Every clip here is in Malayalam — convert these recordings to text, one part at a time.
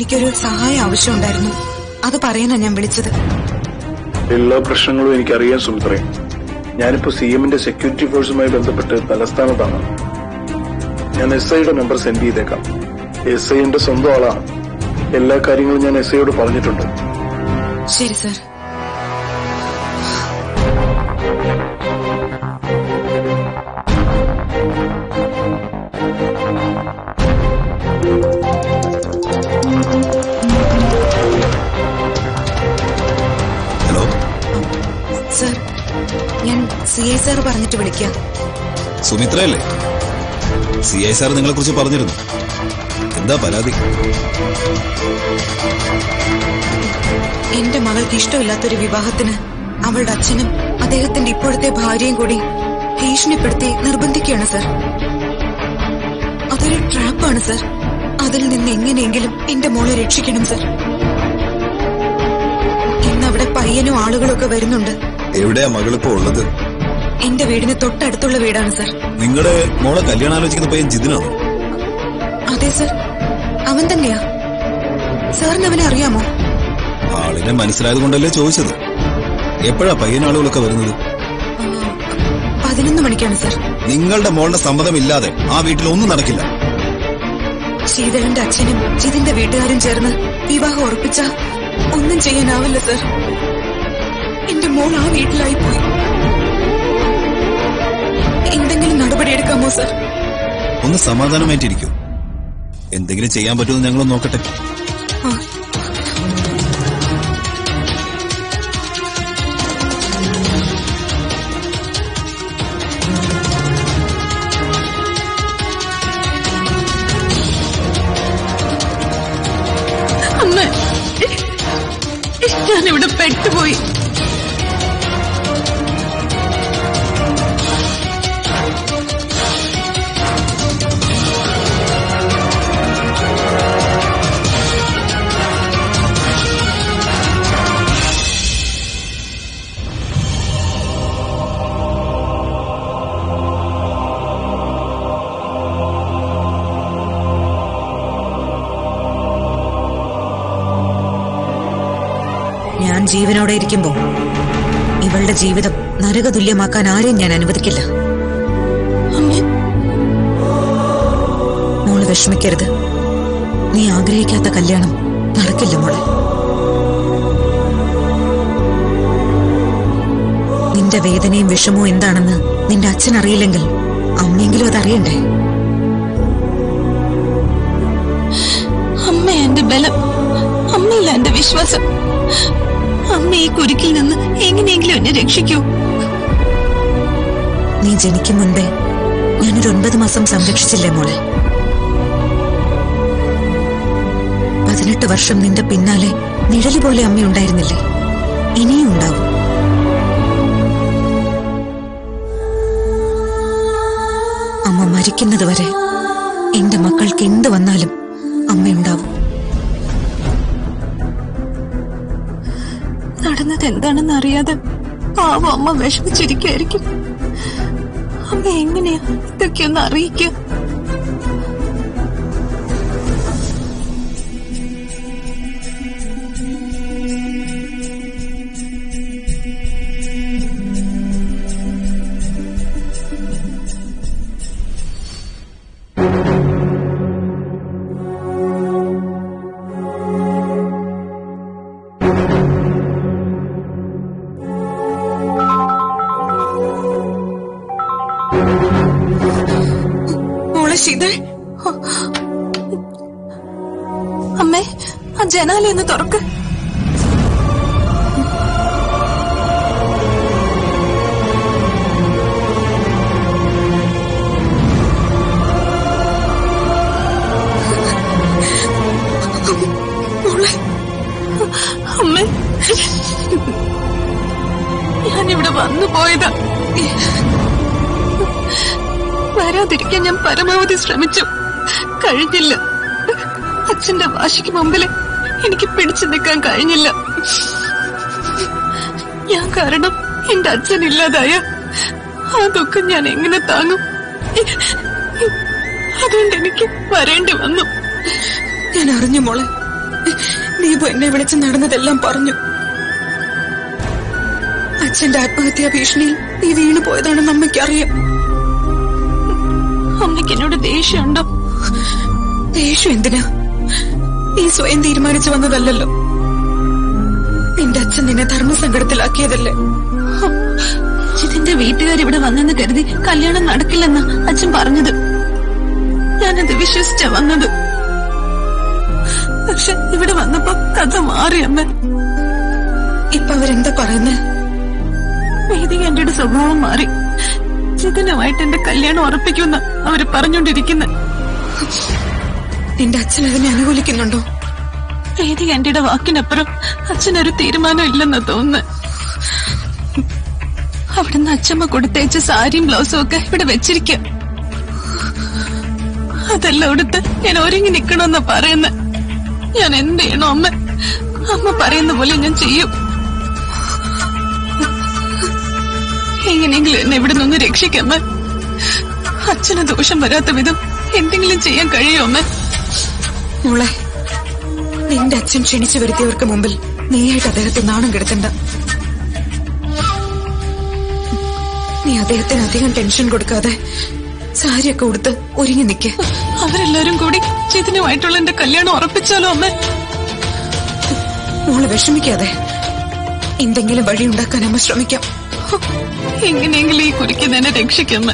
എനിക്കൊരു സഹായം ആവശ്യമുണ്ടായിരുന്നു അത് പറയാനാ ഞാൻ വിളിച്ചത് എല്ലാ പ്രശ്നങ്ങളും എനിക്കറിയാം സുമിത്രേ ഞാനിപ്പോ സി എമ്മിന്റെ സെക്യൂരിറ്റി ഫോഴ്സുമായി ബന്ധപ്പെട്ട് തലസ്ഥാനത്താണ് ഞാൻ എസ് ഐയുടെ നമ്പർ സെൻഡ് ചെയ്തേക്കാം എസ് ഐന്റെ സ്വന്തം ആളാണ് എല്ലാ കാര്യങ്ങളും ഞാൻ എസ് ഐയോട് പറഞ്ഞിട്ടുണ്ട് ശരി സർ ഹലോ സർ ഞാൻ സി ഐ സാർ പറഞ്ഞിട്ട് വിളിക്കാം സുമിത്രയല്ലേ സി ഐ സാർ നിങ്ങളെ കുറിച്ച് പറഞ്ഞിരുന്നു എന്താ പരാതി എന്റെ മകൾക്ക് ഇഷ്ടമില്ലാത്തൊരു വിവാഹത്തിന് അവളുടെ അച്ഛനും അദ്ദേഹത്തിന്റെ ഇപ്പോഴത്തെ ഭാര്യയും കൂടി ഭീഷണിപ്പെടുത്തി നിർബന്ധിക്കുകയാണ് സർ അതൊരു ട്രാപ്പാണ് സർ അതിൽ നിന്ന് എങ്ങനെയെങ്കിലും എന്റെ മോളെ രക്ഷിക്കണം സർ ഇന്ന് അവിടെ പയ്യനും ആളുകളും ഒക്കെ വരുന്നുണ്ട് എവിടെയാ മകളിപ്പോ ഉള്ളത് എന്റെ വീടിന് തൊട്ടടുത്തുള്ള വീടാണ് സർ നിങ്ങളുടെ മോളെ കല്യാണം ആലോചിക്കുന്ന പയ്യൻ ജിതിനാണോ അതെ സർ അവൻ തന്നെയാ സാറിന് അവനെ അറിയാമോ ആളിനെ മനസ്സിലായത് കൊണ്ടല്ലേ ചോദിച്ചത് എപ്പോഴാ പയ്യനാളുകളൊക്കെ വരുന്നത് ആ, പതിനൊന്ന് മണിക്കാണ് സർ നിങ്ങളുടെ മോളുടെ സമ്മതമില്ലാതെ ആ വീട്ടിൽ ഒന്നും നടക്കില്ല ശീതളന്റെ അച്ഛനും ജിതിന്റെ വീട്ടുകാരും ചേർന്ന് വിവാഹം ഉറപ്പിച്ച ഒന്നും ചെയ്യാനാവില്ല സർ എന്റെ മോൾ ആ വീട്ടിലായി പോയി എന്തെങ്കിലും നടപടിയെടുക്കാമോ സർ ഒന്ന് സമാധാനമായിട്ടിരിക്കും എന്തെങ്കിലും ചെയ്യാൻ പറ്റുമെന്ന് ഞങ്ങളൊന്ന് നോക്കട്ടെ ആ, അമ്മ ഞാനിവിടെ പെട്ടുപോയി ഞാൻ ജീവനോടെ ഇരിക്കുമ്പോ ഇവളുടെ ജീവിതം നരകതുല്യമാക്കാൻ ആരെയും ഞാൻ അനുവദിക്കില്ല അമ്മ മോള് വിഷമിക്കരുത് നീ ആഗ്രഹിക്കാത്ത കല്യാണം നടക്കില്ല മോളെ നിന്റെ വേദനയും വിഷമവും എന്താണെന്ന് നിന്റെ അച്ഛൻ അറിയില്ലെങ്കിൽ അമ്മയെങ്കിലും അതറിയണ്ടേ അമ്മ എന്റെ ബലം അമ്മയില്ല എന്റെ വിശ്വാസം അമ്മ ഈ കുരുക്കിൽ നിന്ന് എങ്ങനെയെങ്കിലും എന്നെ രക്ഷിക്കൂ നീ ജനിക്കും മുൻപേ ഞാനൊരു ഒൻപത് മാസം സംരക്ഷിച്ചില്ലേ മോളെ പതിനെട്ട് വർഷം നിന്റെ പിന്നാലെ നിഴലി പോലെ അമ്മ ഉണ്ടായിരുന്നില്ലേ ഇനിയും ഉണ്ടാവും അമ്മ മരിക്കുന്നത് വരെ എന്റെ മക്കൾക്ക് എന്ത് വന്നാലും അമ്മയുണ്ടാവും നടന്നത് എന്താണെന്ന് അറിയാതെ പാവം അമ്മ വിഷമിച്ചിരിക്കുമായിരിക്കും അമ്മ എങ്ങനെയാ ഇതൊക്കെ ഒന്ന് അറിയിക്കുക മോളെ ശീതൾ അമ്മേ ആ ജനാലയൊന്ന് തുറക്ക് മോളെ അമ്മേ ഞാനിവിടെ വന്നു പോയതാ വരാതിരിക്കാൻ ഞാൻ പരമാവധി ശ്രമിച്ചു കഴിഞ്ഞില്ല അച്ഛന്റെ വാശിക്ക് മുമ്പില് എനിക്ക് പിടിച്ചു നിൽക്കാൻ കഴിഞ്ഞില്ല ഞാൻ കാരണം എന്റെ അച്ഛൻ ഇല്ലാതായ ആ ദുഃഖം ഞാൻ എങ്ങനെ താങ്ങും അതുകൊണ്ട് എനിക്ക് വരേണ്ടി വന്നു ഞാൻ അറിഞ്ഞു മോളെ ദീപു എന്നെ വിളിച്ച് നടന്നതെല്ലാം പറഞ്ഞു അച്ഛന്റെ ആത്മഹത്യാ ഭീഷണിയിൽ നീ വീണു പോയതാണെന്ന് അമ്മയ്ക്കറിയാം അമ്മയ്ക്ക് എന്നോട് ദേഷ്യമുണ്ടോ ദേഷ്യം എന്തിനാ നീ സ്വയം തീരുമാനിച്ചു വന്നതല്ലല്ലോ നിന്റെ അച്ഛൻ നിന്നെ ധർമ്മസങ്കടത്തിലാക്കിയതല്ലേ ഇതിന്റെ വീട്ടുകാർ ഇവിടെ വന്നെന്ന് കരുതി കല്യാണം നടക്കില്ലെന്ന അച്ഛൻ പറഞ്ഞത് ഞാനത് വിശ്വസിച്ച വന്നത് പക്ഷെ ഇവിടെ വന്നപ്പോ കഥ മാറി അമ്മ ഇപ്പൊ അവരെന്താ പറയുന്നേ വേദിക എന്റെ സ്വഭാവം മാറി ചിതനുമായിട്ട് എന്റെ കല്യാണം ഉറപ്പിക്കുമെന്ന് അവര് പറഞ്ഞോണ്ടിരിക്കുന്നത് നിന്റെ അച്ഛൻ അതിനെ അനുകൂലിക്കുന്നുണ്ടോ വേദിക എന്റെ വാക്കിനപ്പുറം അച്ഛനൊരു തീരുമാനം ഇല്ലെന്ന് തോന്നുന്നു അവിടുന്ന് അച്ഛമ്മ കൊടുത്തയച്ച സാരിയും ബ്ലൗസും ഒക്കെ ഇവിടെ വെച്ചിരിക്ക അതെല്ലാം ഉടുത്ത് ഞാൻ ഒരുങ്ങി നിക്കണമെന്നാ പറയുന്നത് ഞാൻ എന്ത് ചെയ്യണോ അമ്മ അമ്മ പറയുന്ന പോലെ ഞാൻ ചെയ്യും എങ്ങനെയെങ്കിലും എന്നെ ഇവിടെ നിന്ന് രക്ഷിക്കമ്മ അച്ഛന് ദോഷം വരാത്ത വിധം എന്തെങ്കിലും ചെയ്യാൻ കഴിയോ അമ്മ മോളെ നിന്റെ അച്ഛൻ ക്ഷണിച്ചു വരുത്തിയവർക്ക് മുമ്പിൽ നീയായിട്ട് അദ്ദേഹത്തെ നാണം കെടുത്തണ്ട നീ അദ്ദേഹത്തിന് അധികം ടെൻഷൻ കൊടുക്കാതെ സാരിയൊക്കെ ഉടുത്ത് ഒരുങ്ങി നിൽക്ക് അവരെല്ലാരും കൂടി ചിതനുമായിട്ടുള്ള എന്റെ കല്യാണം ഉറപ്പിച്ചാലോ അമ്മ മോള് വിഷമിക്കാതെ എന്തെങ്കിലും വഴി ഉണ്ടാക്കാൻ അമ്മ ശ്രമിക്കാം എങ്ങനെയെങ്കിലും ഈ കുരിക്കുന്ന എന്നെ രക്ഷിക്കമ്മ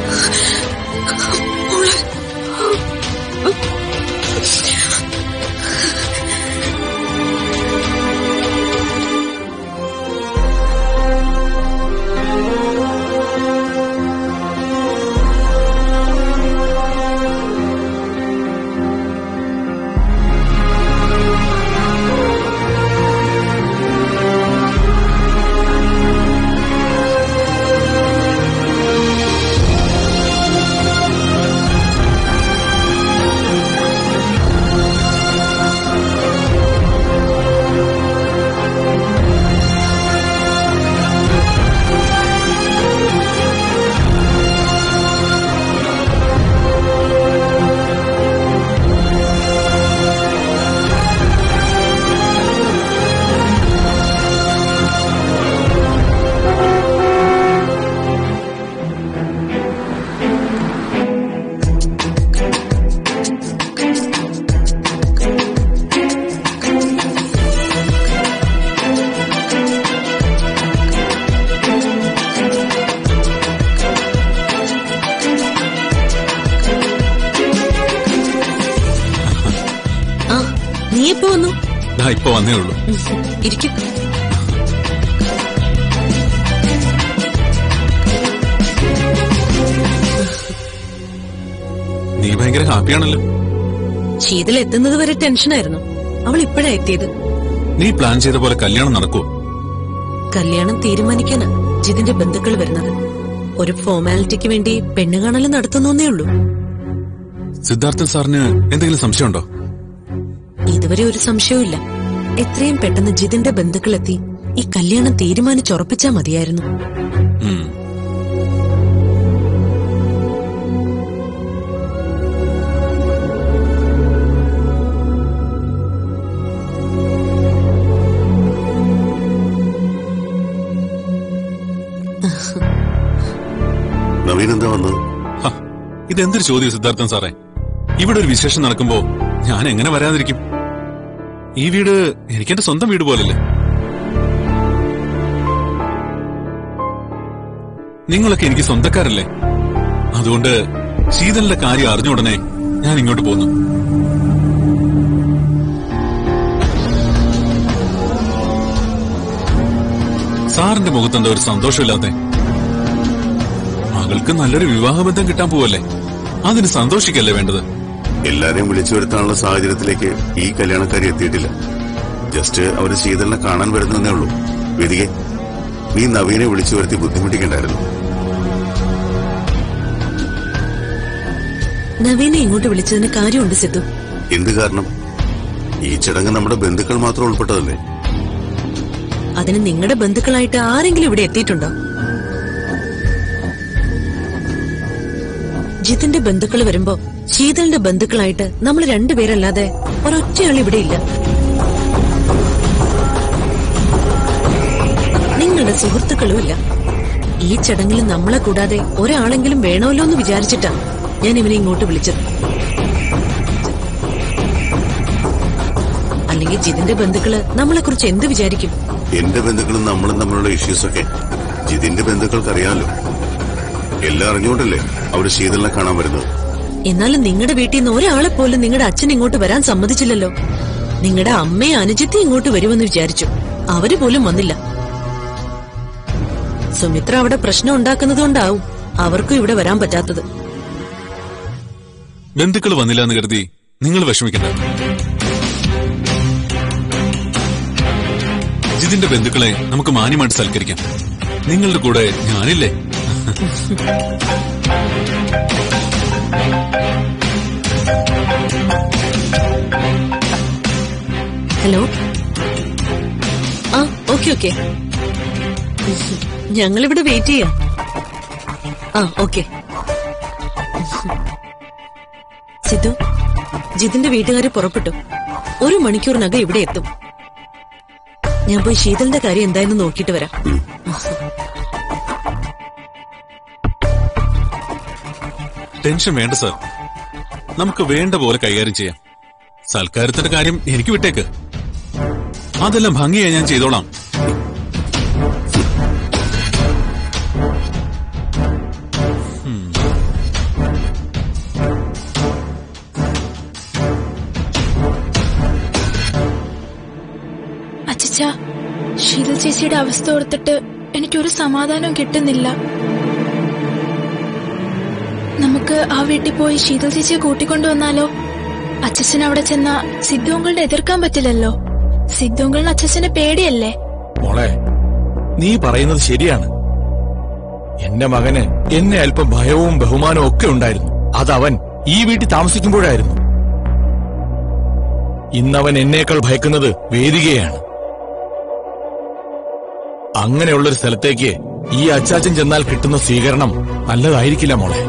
ആ നീ എപ്പോ വന്നു ദാ ഇപ്പൊ വന്നേ ഉള്ളൂ ഇരിക്കും നീ ഭയങ്കര ഹാപ്പിയാണല്ലോ ശീതൽ എത്തുന്നത് വരെ ടെൻഷനായിരുന്നു അവൾ ഇപ്പോഴാ എത്തിയത് നീ പ്ലാൻ ചെയ്ത പോലെ കല്യാണം നടക്കുവോ കല്യാണം തീരുമാനിക്കാനാ ജിതിന്റെ ബന്ധുക്കൾ വരുന്നത് ഒരു ഫോർമാലിറ്റിക്ക് വേണ്ടി പെണ്ണ് കാണൽ നടത്തുന്നേ ഉള്ളൂ സിദ്ധാർത്ഥൻ സാറിന് എന്തെങ്കിലും സംശയമുണ്ടോ ഇതുവരെ ഒരു സംശയവുമില്ല എത്രയും പെട്ടെന്ന് ജിതിന്റെ ബന്ധുക്കളെത്തി ഈ കല്യാണം തീരുമാനിച്ചുറപ്പിച്ചാ മതിയായിരുന്നു ഉം. നവീൻ എന്താ വന്നത് ഹ, ഇതെന്തൊരു ചോദ്യം സിദ്ധാർത്ഥൻ സാറേ ഇവിടെ ഒരു വിശേഷം നടക്കുമ്പോ ഞാൻ എങ്ങനെ വരാതിരിക്കും ഈ വീട് എനിക്കെന്റെ സ്വന്തം വീട് പോലല്ലേ നിങ്ങളൊക്കെ എനിക്ക് സ്വന്തക്കാരല്ലേ അതുകൊണ്ട് ശീതലിന്റെ കാര്യം അറിഞ്ഞ ഉടനെ ഞാൻ ഇങ്ങോട്ട് പോന്നു സാറിന്റെ മുഖത്ത് എന്താ ഒരു സന്തോഷമില്ലാത്തെ മകൾക്ക് നല്ലൊരു വിവാഹബന്ധം കിട്ടാൻ പോവല്ലേ അതിന് സന്തോഷിക്കല്ലേ വേണ്ടത് എല്ലാരെയും വിളിച്ചു വരുത്താനുള്ള സാഹചര്യത്തിലേക്ക് ഈ കല്യാണക്കാരി എത്തിയിട്ടില്ല ജസ്റ്റ് അവര് ശീതളിനെ കാണാൻ വരുന്നതേ ഉള്ളൂ വേദികെ നീ നവീനെ വിളിച്ചു വരുത്തി ബുദ്ധിമുട്ടിക്കണ്ടായിരുന്നു നവീനെ ഇങ്ങോട്ട് വിളിച്ചതിന് കാര്യമുണ്ട് സിദ്ധു എന്ത് കാരണം ഈ ചടങ്ങ് നമ്മുടെ ബന്ധുക്കൾ മാത്രം ഉൾപ്പെട്ടതല്ലേ അതിന് നിങ്ങളുടെ ബന്ധുക്കളായിട്ട് ആരെങ്കിലും ഇവിടെ എത്തിയിട്ടുണ്ടോ ജിതിന്റെ ബന്ധുക്കൾ വരുമ്പോ ശീതളിന്റെ ബന്ധുക്കളായിട്ട് നമ്മൾ രണ്ടുപേരല്ലാതെ ഒരൊറ്റയാൾ ഇവിടെ ഇല്ല നിങ്ങളുടെ സുഹൃത്തുക്കളും ഇല്ല ഈ ചടങ്ങിൽ നമ്മളെ കൂടാതെ ഒരാളെങ്കിലും വേണമല്ലോ എന്ന് വിചാരിച്ചിട്ടാ ഞാൻ ഇവനെ ഇങ്ങോട്ട് വിളിച്ചത് അല്ലെങ്കിൽ ജിതിന്റെ ബന്ധുക്കള് നമ്മളെ കുറിച്ച് എന്ത് വിചാരിക്കും എന്റെ ബന്ധുക്കളും നമ്മളും തമ്മിലുള്ള ഇഷ്യൂസൊക്കെ ജിതിന്റെ ബന്ധുക്കൾക്ക് അറിയാമല്ലോ എല്ലാം അറിഞ്ഞുകൊണ്ടല്ലേ അവര് ശീതളിനെ കാണാൻ വരുന്നത് എന്നാലും നിങ്ങളുടെ വീട്ടിൽ നിന്ന് ഒരാളെ പോലും നിങ്ങളുടെ അച്ഛൻ ഇങ്ങോട്ട് വരാൻ സമ്മതിച്ചില്ലല്ലോ നിങ്ങളുടെ അമ്മയും അനുജത്തി ഇങ്ങോട്ട് വരുമെന്ന് വിചാരിച്ചു അവര് പോലും വന്നില്ല സുമിത്ര അവിടെ പ്രശ്നം ഉണ്ടാക്കുന്നതുകൊണ്ടാവും അവർക്കും ഇവിടെ വരാൻ പറ്റാത്തത് ബന്ധുക്കൾ വന്നില്ല എന്ന് കരുതി നിങ്ങൾ വിഷമിക്കണ്ട ജിതിന്റെ ബന്ധുക്കളെ നമുക്ക് മാന്യമായിട്ട് സൽക്കരിക്കാം നിങ്ങളുടെ കൂടെ ഞാനില്ലേ ഹലോ ആ ഓക്കെ ഓക്കെ ഞങ്ങളിവിടെ വെയിറ്റ് ചെയ്യാം ആ ഓക്കെ സിദ്ധു ജിതിന്റെ വീട്ടുകാര് പുറപ്പെട്ടു ഒരു മണിക്കൂറിനകം ഇവിടെ എത്തും ഞാൻ പോയി ശീതളിന്റെ കാര്യം എന്തായെന്ന് നോക്കിയിട്ട് വരാം ടെൻഷൻ വേണ്ട സാർ നമുക്ക് വേണ്ട പോലെ കൈകാര്യം ചെയ്യാം സൽക്കാരത്തിന്റെ കാര്യം എനിക്ക് വിട്ടേക്ക് അതെല്ലാം ഭംഗിയായി ഞാൻ ചെയ്തോളാം അച്ഛച്ച ശീതൽ ചേച്ചിയുടെ അവസ്ഥ ഓർത്തിട്ട് എനിക്കൊരു സമാധാനം കിട്ടുന്നില്ല നമുക്ക് ആ വീട്ടിൽ പോയി ശീതൽ ചേച്ചിയെ കൂട്ടിക്കൊണ്ടുവന്നാലോ അച്ഛച്ചൻ അവിടെ ചെന്ന സിദ്ധുങ്കളുടെ എതിർക്കാൻ പറ്റില്ലല്ലോ സിദ്ധുങ്കളിന് അച്ഛച്ചനെ പേടിയല്ലേ മോളെ നീ പറയുന്നത് ശരിയാണ് എന്റെ മകന് എന്നെ അല്പം ഭയവും ബഹുമാനവും ഒക്കെ ഉണ്ടായിരുന്നു അതവൻ ഈ വീട്ടിൽ താമസിക്കുമ്പോഴായിരുന്നു ഇന്നവൻ എന്നേക്കാൾ ഭയക്കുന്നത് വേദികയാണ് അങ്ങനെയുള്ളൊരു സ്ഥലത്തേക്ക് ഈ അച്ചാച്ചൻ ചെന്നാൽ കിട്ടുന്ന സ്വീകരണം നല്ലതായിരിക്കില്ല മോളെ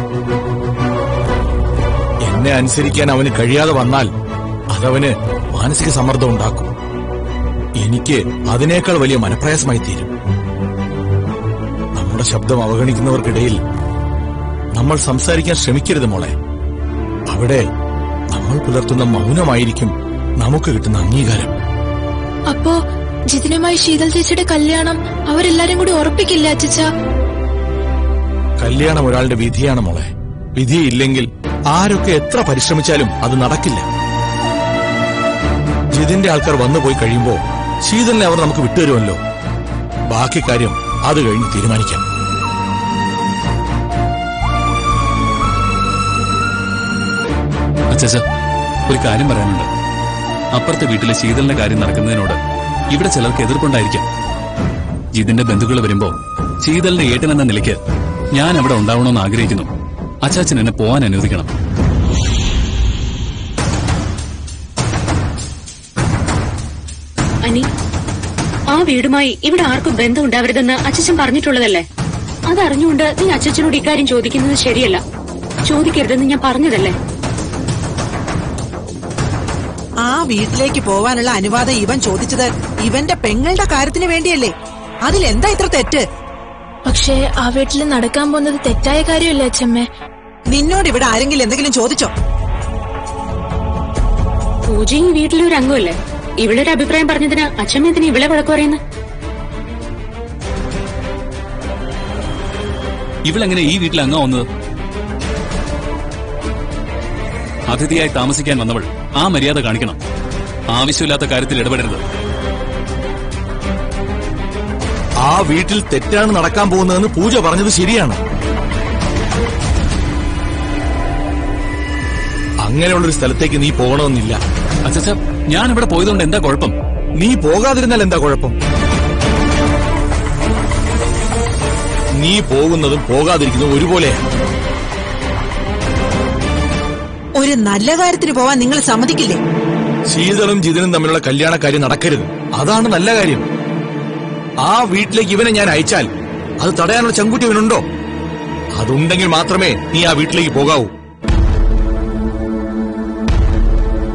എന്നെ അനുസരിക്കാൻ അവന് കഴിയാതെ വന്നാൽ അതവന് മാനസിക സമ്മർദ്ദം ഉണ്ടാക്കും എനിക്ക് അതിനേക്കാൾ വലിയ മനപ്രയാസമായി തീരും നമ്മുടെ ശബ്ദം അവഗണിക്കുന്നവർക്കിടയിൽ നമ്മൾ സംസാരിക്കാൻ ശ്രമിക്കരുത് മോളെ അവിടെ നമ്മൾ പുലർത്തുന്ന മൗനമായിരിക്കും നമുക്ക് കിട്ടുന്ന അംഗീകാരം അപ്പോ ജിതിനുമായി ശീതൽ ചേച്ചിയുടെ കല്യാണം അവരെല്ലാരും കൂടി ഉറപ്പിക്കില്ല അച്ഛച്ച കല്യാണം ഒരാളുടെ വിധിയാണ് മോളെ വിധിയില്ലെങ്കിൽ ആരൊക്കെ എത്ര പരിശ്രമിച്ചാലും അത് നടക്കില്ല ജിതിന്റെ ആൾക്കാർ വന്നുപോയി കഴിയുമ്പോ ശീതലിനെ അവർ നമുക്ക് വിട്ടുതരുമല്ലോ ബാക്കി കാര്യം അത് കഴിഞ്ഞ് തീരുമാനിക്കാം അച്ഛച്ച ഒരു കാര്യം പറയാനുണ്ട് അപ്പുറത്തെ വീട്ടിലെ ശീതളിന്റെ കാര്യം നടക്കുന്നതിനോട് ഇവിടെ ചിലർക്ക് എതിർപ്പുണ്ടായിരിക്കാം ജിതിന്റെ ബന്ധുക്കൾ വരുമ്പോ ശീതളിന്റെ ഏട്ടൻ എന്ന നിലയ്ക്ക് ഞാൻ അവിടെ ഉണ്ടാവണമെന്ന് ആഗ്രഹിക്കുന്നു അച്ചാച്ചൻ എന്നെ പോവാൻ അനുവദിക്കണം അനി ആ വീടുമായി ഇവിടെ ആർക്കും ബന്ധം ഉണ്ടാവരുതെന്ന് അച്ഛൻ പറഞ്ഞിട്ടുള്ളതല്ലേ അതറിഞ്ഞുകൊണ്ട് നീ അച്ഛനോട് ഇക്കാര്യം ചോദിക്കുന്നത് ശരിയല്ല ചോദിക്കരുതെന്ന് ഞാൻ പറഞ്ഞതല്ലേ ആ വീട്ടിലേക്ക് പോവാനുള്ള അനുവാദം ഇവൻ ചോദിച്ചത് ഇവന്റെ പെങ്ങളുടെ കാര്യത്തിന് വേണ്ടിയല്ലേ അതിലെന്താ ഇത്ര തെറ്റ് പക്ഷേ ആ വീട്ടിൽ നടക്കാൻ പോകുന്നത് തെറ്റായ കാര്യമല്ലേ അച്ഛമ്മേ നിന്നോട് ഇവിടെ ആരെങ്കിലും എന്തെങ്കിലും ചോദിച്ചോ പൂജയും ഈ വീട്ടിലെ ഒരു അംഗമല്ലേ ഇവളൊരു അഭിപ്രായം പറഞ്ഞതിന് അച്ഛമ്മ എന്തിനാ ഇവളെ വഴക്കു പറയുന്നത് ഇവളെങ്ങനെ ഈ വീട്ടിൽ അങ്ങാ വന്നത് അതിഥിയായി താമസിക്കാൻ വന്നവൾ ആ മര്യാദ കാണിക്കണം ആവശ്യമില്ലാത്ത കാര്യത്തിൽ ഇടപെടരുത് ആ വീട്ടിൽ തെറ്റാണ് നടക്കാൻ പോകുന്നതെന്ന് പൂജ പറഞ്ഞത് ശരിയാണ് അങ്ങനെയുള്ളൊരു സ്ഥലത്തേക്ക് നീ പോകണമെന്നില്ല അച്ഛച്ച ഞാൻ ഇവിടെ പോയതുകൊണ്ട് എന്താ കുഴപ്പം നീ പോകാതിരുന്നാൽ എന്താ കുഴപ്പം നീ പോകുന്നതും പോകാതിരിക്കുന്നതും ഒരുപോലെയാണ് ഒരു നല്ല കാര്യത്തിന് പോവാൻ നിങ്ങൾ സമ്മതിക്കില്ലേ ശീതളും ജിതനും തമ്മിലുള്ള കല്യാണക്കാര്യം നടക്കരുത് അതാണ് നല്ല കാര്യം ആ വീട്ടിലേക്ക് ഇവനെ ഞാൻ അയച്ചാൽ അത് തടയാനുള്ള ചങ്കുറ്റി ഇവനുണ്ടോ അതുണ്ടെങ്കിൽ മാത്രമേ നീ ആ വീട്ടിലേക്ക് പോകാവൂ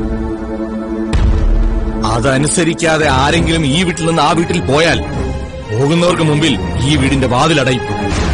അതനുസരിക്കാതെ ആരെങ്കിലും ഈ വീട്ടിൽ നിന്ന് ആ വീട്ടിൽ പോയാൽ പോകുന്നവർക്ക് മുമ്പിൽ ഈ വീടിന്റെ വാതിലടയും